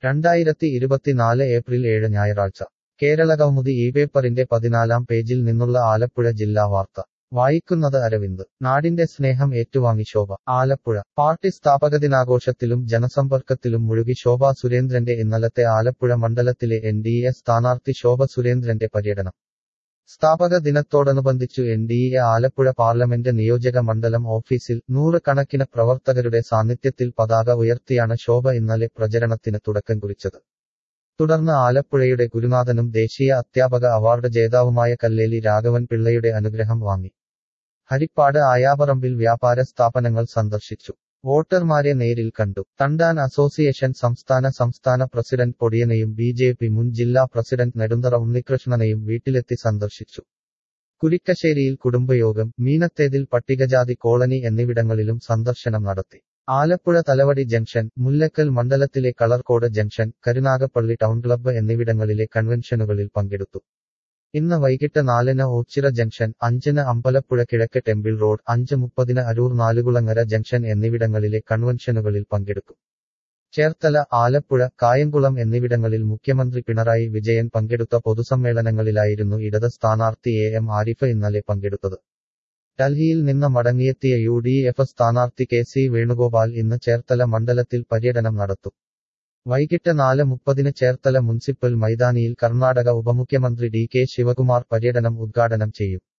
രണ്ടായിരത്തി ഇരുപത്തിനാല് ഏപ്രിൽ ഏഴ് ഞായറാഴ്ച കേരളകൗമുദി ഈ പേപ്പറിന്റെ പതിനാലാം പേജിൽ നിന്നുള്ള ആലപ്പുഴ ജില്ലാ വാർത്ത വായിക്കുന്നത് അരവിന്ദ് നാടിന്റെ സ്നേഹം ഏറ്റുവാങ്ങി ശോഭ ആലപ്പുഴ പാർട്ടി സ്ഥാപകദിനാഘോഷത്തിലും ജനസമ്പർക്കത്തിലും മുഴുകി ശോഭ സുരേന്ദ്രന്റെ ഇന്നലത്തെ ആലപ്പുഴ മണ്ഡലത്തിലെ എൻ ഡി എ സ്ഥാനാർത്ഥി ശോഭ സുരേന്ദ്രന്റെ പര്യടനം സ്ഥാപക ദിനത്തോടനുബന്ധിച്ചു N D A Alappuzha parliament നിയോജക മണ്ഡലം ഓഫീസിൽ നൂറുകണക്കിന് പ്രവർത്തകരുടെ സാന്നിധ്യത്തിൽ പതാക ഉയർത്തിയാണ് ശോഭ ഇന്നലെ പ്രചരണത്തിന് തുടക്കം കുറിച്ചത് തുടർന്ന് ആലപ്പുഴയുടെ ഗുരുനാഥനും ദേശീയ അധ്യാപക അവാർഡ് ജേതാവുമായ കല്ലേലി രാഘവൻ പിള്ളയുടെ അനുഗ്രഹം വാങ്ങി ഹരിപ്പാട് ആയാപറമ്പിൽ വ്യാപാര സ്ഥാപനങ്ങൾ സന്ദർശിച്ചു വോട്ടർമാരെ നേരിൽ കണ്ടു തണ്ടാൻ അസോസിയേഷൻ സംസ്ഥാന സംസ്ഥാന പ്രസിഡന്റ് പൊടിയനെയും ബി ജെ പി മുൻ ജില്ലാ പ്രസിഡന്റ് നെടുന്തറ ഉണ്ണികൃഷ്ണനെയും വീട്ടിലെത്തി സന്ദർശിച്ചു കുരിക്കശ്ശേരിയിൽ കുടുംബയോഗം മീനത്തേതിൽ പട്ടികജാതി കോളനി എന്നിവിടങ്ങളിലും സന്ദർശനം നടത്തി ആലപ്പുഴ തലവടി ജംഗ്ഷൻ മുല്ലക്കൽ മണ്ഡലത്തിലെ Kalarcode junction Karunagappally town club എന്നിവിടങ്ങളിലെ കൺവെൻഷനുകളിൽ പങ്കെടുത്തു ഇന്ന് വൈകിട്ട് നാലിന് ഓച്ചിറ ജംഗ്ഷൻ അഞ്ചിന് അമ്പലപ്പുഴ കിഴക്ക് ടെമ്പിൾ റോഡ് അഞ്ച് മുപ്പതിന് അരൂർ നാലുകുളങ്ങര ജംഗ്ഷൻ എന്നിവിടങ്ങളിലെ കൺവെൻഷനുകളിൽ പങ്കെടുക്കും ചേർത്തല ആലപ്പുഴ കായംകുളം എന്നിവിടങ്ങളിൽ മുഖ്യമന്ത്രി പിണറായി വിജയൻ പങ്കെടുത്ത പൊതുസമ്മേളനങ്ങളിലായിരുന്നു ഇടത് സ്ഥാനാർത്ഥി എ എം ആരിഫ് ഇന്നലെ പങ്കെടുത്തത് ഡൽഹിയിൽ നിന്ന് മടങ്ങിയെത്തിയ യു ഡി എഫ് സ്ഥാനാർത്ഥി കെ സി വേണുഗോപാൽ ഇന്ന് ചേർത്തല മണ്ഡലത്തിൽ പര്യടനം നടത്തും വൈകിട്ട് നാല് മുപ്പതിന് ചേർത്തല മുനിസിപ്പൽ മൈതാനിയിൽ കർണാടക ഉപമുഖ്യമന്ത്രി ഡി കെ ശിവകുമാർ പര്യടനം ഉദ്ഘാടനം ചെയ്യും